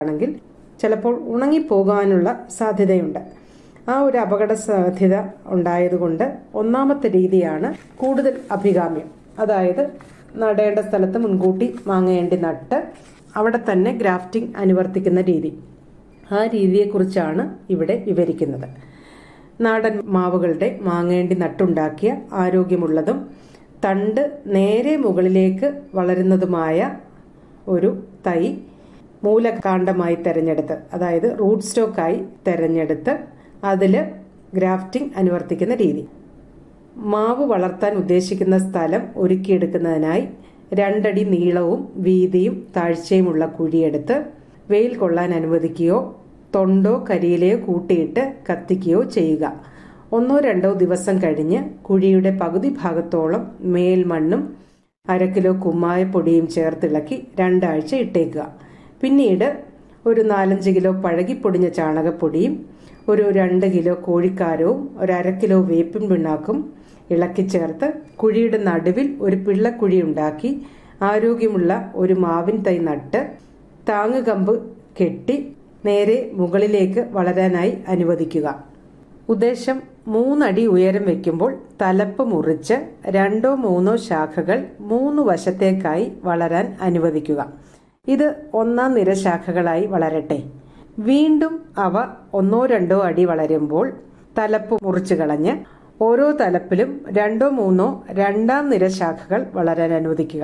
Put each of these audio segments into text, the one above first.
ആണെങ്കിൽ ചിലപ്പോൾ ഉണങ്ങിപ്പോകാനുള്ള സാധ്യതയുണ്ട് ആ ഒരു അപകട സാധ്യത ഉണ്ടായതുകൊണ്ട് ഒന്നാമത്തെ രീതിയാണ് കൂടുതൽ അഭികാമ്യം അതായത് നടേണ്ട സ്ഥലത്ത് മുൻകൂട്ടി മാങ്ങേണ്ടി നട്ട് അവിടെ തന്നെ ഗ്രാഫ്റ്റിംഗ് അനുവർത്തിക്കുന്ന രീതി ആ രീതിയെക്കുറിച്ചാണ് ഇവിടെ വിവരിക്കുന്നത് നാടൻ മാവുകളുടെ മാങ്ങേണ്ടി നട്ടുണ്ടാക്കിയ ആരോഗ്യമുള്ളതും തണ്ട് നേരെ മുകളിലേക്ക് വളരുന്നതുമായ ഒരു തൈ മൂലകാണ്ഡമായി തെരഞ്ഞെടുത്ത് അതായത് റൂട്ട് സ്റ്റോക്കായി തെരഞ്ഞെടുത്ത് അതിൽ ഗ്രാഫ്റ്റിംഗ് അനുവർത്തിക്കുന്ന രീതി മാവ് വളർത്താൻ ഉദ്ദേശിക്കുന്ന സ്ഥലം ഒരുക്കിയെടുക്കുന്നതിനായി രണ്ടടി നീളവും വീതിയും താഴ്ചയുമുള്ള കുഴിയെടുത്ത് വെയിൽ കൊള്ളാൻ അനുവദിക്കുകയോ തൊണ്ടോ കരിയിലയോ കൂട്ടിയിട്ട് കത്തിക്കുകയോ ചെയ്യുക ഒന്നോ രണ്ടോ ദിവസം കഴിഞ്ഞ് കുഴിയുടെ പകുതി ഭാഗത്തോളം മേൽമണ്ണും അര കിലോ കുമ്മായപ്പൊടിയും ചേർത്തിളക്കി രണ്ടാഴ്ച ഇട്ടേക്കുക പിന്നീട് ഒരു നാലഞ്ച് കിലോ പഴകിപ്പൊടിഞ്ഞ ചാണകപ്പൊടിയും ഒരു രണ്ട് കിലോ കോഴിക്കാരവും ഒരു അര കിലോ വേപ്പിൻ പിണ്ണാക്കും ഇളക്കി ചേർത്ത് കുഴിയുടെ നടുവിൽ ഒരു പിള്ളക്കുഴി ഉണ്ടാക്കി ആരോഗ്യമുള്ള ഒരു മാവിൻ തൈ നട്ട് താങ്ങുകമ്പ് കെട്ടി നേരെ മുകളിലേക്ക് വളരാനായി അനുവദിക്കുക ഉദ്ദേശം മൂന്നടി ഉയരം വെക്കുമ്പോൾ തലപ്പ് മുറിച്ച് രണ്ടോ മൂന്നോ ശാഖകൾ മൂന്ന് വശത്തേക്കായി വളരാൻ അനുവദിക്കുക ഇത് ഒന്നാം നിര ശാഖകളായി വളരട്ടെ വീണ്ടും അവ ഒന്നോ രണ്ടോ അടി വളരുമ്പോൾ തലപ്പ് മുറിച്ചു കളഞ്ഞ് ഓരോ തലപ്പിലും രണ്ടോ മൂന്നോ രണ്ടാം നിര ശാഖകൾ വളരാൻ അനുവദിക്കുക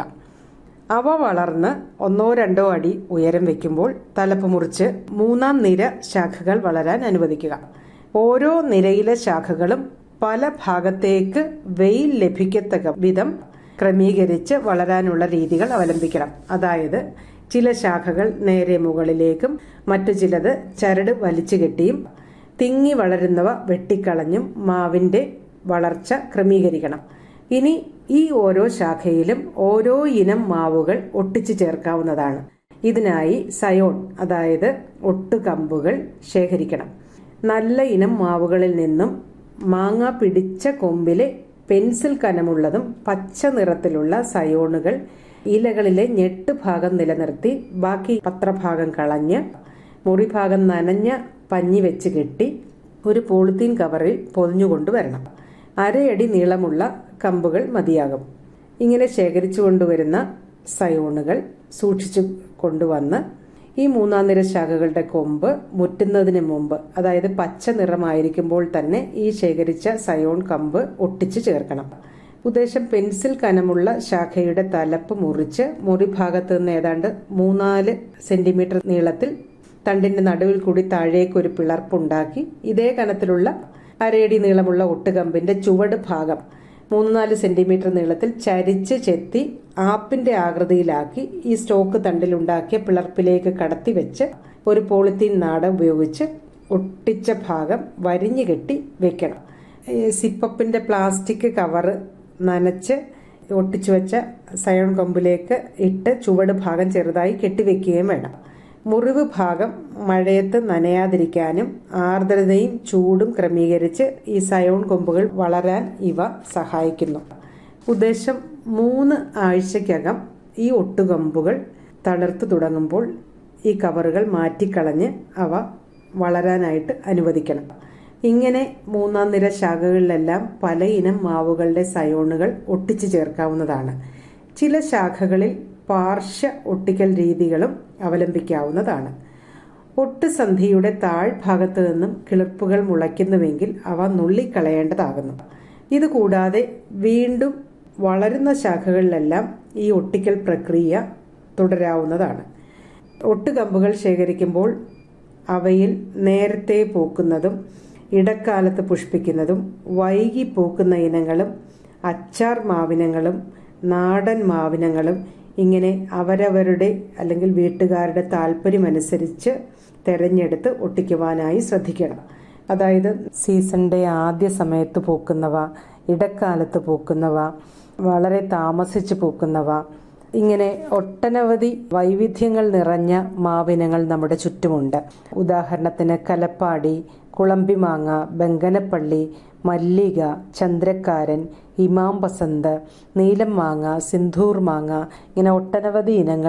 അവ വളർന്ന് ഒന്നോ രണ്ടോ അടി ഉയരം വെക്കുമ്പോൾ തലപ്പ് മുറിച്ച് മൂന്നാം നിര ശാഖകൾ വളരാൻ അനുവദിക്കുക ഓരോ നിരയിലെ ശാഖകളും പല ഭാഗത്തേക്ക് വെയിൽ ലഭിക്കത്തക്ക വിധം ക്രമീകരിച്ച് വളരാനുള്ള രീതികൾ അവലംബിക്കണം അതായത് ചില ശാഖകൾ നേരെ മുകളിലേക്കും മറ്റു ചിലത് ചരട് വലിച്ചു കെട്ടിയും തിങ്ങി വളരുന്നവ വെട്ടിക്കളഞ്ഞും മാവിന്റെ വളർച്ച ക്രമീകരിക്കണം ഇനി ഈ ഓരോ ശാഖയിലും ഓരോ ഇനം മാവുകൾ ഒട്ടിച്ചു ചേർക്കാവുന്നതാണ് ഇതിനായി സയോൺ അതായത് ഒട്ടുകമ്പുകൾ ശേഖരിക്കണം നല്ല ഇനം മാവുകളിൽ നിന്നും മാങ്ങ പിടിച്ച കൊമ്പിലെ പെൻസിൽ കനമുള്ളതും പച്ച നിറത്തിലുള്ള സയോണുകൾ ഇലകളിലെ ഞെട്ട് ഭാഗം നിലനിർത്തി ബാക്കി പത്രഭാഗം കളഞ്ഞ് മുറിഭാഗം നനഞ്ഞ പഞ്ഞി വെച്ച് കെട്ടി ഒരു പോളിത്തീൻ കവറിൽ പൊതിഞ്ഞുകൊണ്ടുവരണം അരയടി നീളമുള്ള കമ്പുകൾ മതിയാകും ഇങ്ങനെ ശേഖരിച്ചു കൊണ്ടുവരുന്ന സയോണുകൾ സൂക്ഷിച്ചു കൊണ്ടുവന്ന് ഈ മൂന്നാം നിര ശാഖകളുടെ കൊമ്പ് മുറ്റുന്നതിന് മുമ്പ് അതായത് പച്ച നിറമായിരിക്കുമ്പോൾ തന്നെ ഈ ശേഖരിച്ച സയോൺ കമ്പ് ഒട്ടിച്ചു ചേർക്കണം ഉദ്ദേശം പെൻസിൽ കനമുള്ള ശാഖയുടെ തലപ്പ് മുറിച്ച് മുറിഭാഗത്ത് നിന്ന് ഏതാണ്ട് മൂന്നാല് സെന്റിമീറ്റർ നീളത്തിൽ തണ്ടിന്റെ നടുവിൽ കൂടി താഴേക്ക് ഒരു പിളർപ്പുണ്ടാക്കി ഇതേ കനത്തിലുള്ള അരയടി നീളമുള്ള ഒട്ടുകമ്പിന്റെ ചുവട് ഭാഗം മൂന്ന് നാല് സെന്റിമീറ്റർ നീളത്തിൽ ചരിച്ച് ചെത്തി ആപ്പിന്റെ ആകൃതിയിലാക്കി ഈ സ്റ്റോക്ക് തണ്ടിലുണ്ടാക്കിയ പിളർപ്പിലേക്ക് കടത്തി വെച്ച് ഒരു പോളിത്തീൻ നാട ഉപയോഗിച്ച് ഒട്ടിച്ച ഭാഗം വരിഞ്ഞു കെട്ടി വെക്കണം സിപ്പപ്പിന്റെ പ്ലാസ്റ്റിക് കവറ് നനച്ച് ഒട്ടിച്ചു വെച്ച സയോൺ കൊമ്പിലേക്ക് ഇട്ട് ചുവട് ഭാഗം ചെറുതായി കെട്ടിവെക്കുകയും വേണം മുറിവ് ഭാഗം മഴയത്ത് നനയാതിരിക്കാനും ആർദ്രതയും ചൂടും ക്രമീകരിച്ച് ഈ സയോൺ കൊമ്പുകൾ വളരാൻ ഇവ സഹായിക്കുന്നു ഉദ്ദേശം മൂന്ന് ആഴ്ചക്കകം ഈ ഒട്ടുകൊമ്പുകൾ തളർത്തു തുടങ്ങുമ്പോൾ ഈ കവറുകൾ മാറ്റിക്കളഞ്ഞ് അവ വളരാനായിട്ട് അനുവദിക്കണം ഇങ്ങനെ മൂന്നാം നിര ശാഖകളിലെല്ലാം പല ഇനം മാവുകളുടെ സയോണുകൾ ഒട്ടിച്ചു ചേർക്കാവുന്നതാണ് ചില ശാഖകളിൽ പാർശ്വ ഒട്ടിക്കൽ രീതികളും അവലംബിക്കാവുന്നതാണ് ഒട്ടുസന്ധിയുടെ താഴ്ഭാഗത്തു നിന്നും കിളിർപ്പുകൾ മുളയ്ക്കുന്നുവെങ്കിൽ അവ നുള്ളിക്കളയേണ്ടതാകുന്നു ഇതുകൂടാതെ വീണ്ടും വളരുന്ന ശാഖകളിലെല്ലാം ഈ ഒട്ടിക്കൽ പ്രക്രിയ തുടരാവുന്നതാണ് ഒട്ടുകമ്പുകൾ ശേഖരിക്കുമ്പോൾ അവയിൽ നേരത്തെ പൂക്കുന്നതും ഇടക്കാലത്ത് പുഷ്പിക്കുന്നതും വൈകി പൂക്കുന്ന ഇനങ്ങളും അച്ചാർ മാവിനങ്ങളും നാടൻ മാവിനങ്ങളും ഇങ്ങനെ അവരവരുടെ അല്ലെങ്കിൽ വീട്ടുകാരുടെ താല്പര്യമനുസരിച്ച് തെരഞ്ഞെടുത്ത് ഒട്ടിക്കുവാനായി ശ്രദ്ധിക്കണം അതായത് സീസണിന്റെ ആദ്യ സമയത്ത് പൂക്കുന്നവ ഇടക്കാലത്ത് പൂക്കുന്നവ വളരെ താമസിച്ച് പൂക്കുന്നവ ഇങ്ങനെ ഒട്ടനവധി വൈവിധ്യങ്ങൾ നിറഞ്ഞ മാവിനങ്ങൾ നമ്മുടെ ചുറ്റുമുണ്ട് ഉദാഹരണത്തിന് കലപ്പാടി കുളമ്പിമാങ്ങ ബങ്കനപ്പള്ളി മല്ലിക ചന്ദ്രക്കാരൻ ഇമാം ബസന്ത് നീലം മാങ്ങ സിന്ധൂർ മാങ്ങ ഇങ്ങനെ ഒട്ടനവധി ഇനങ്ങൾ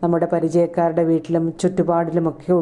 നമ്മുടെ പരിചയക്കാരുടെ വീട്ടിലും ചുറ്റുപാടിലുമൊക്കെ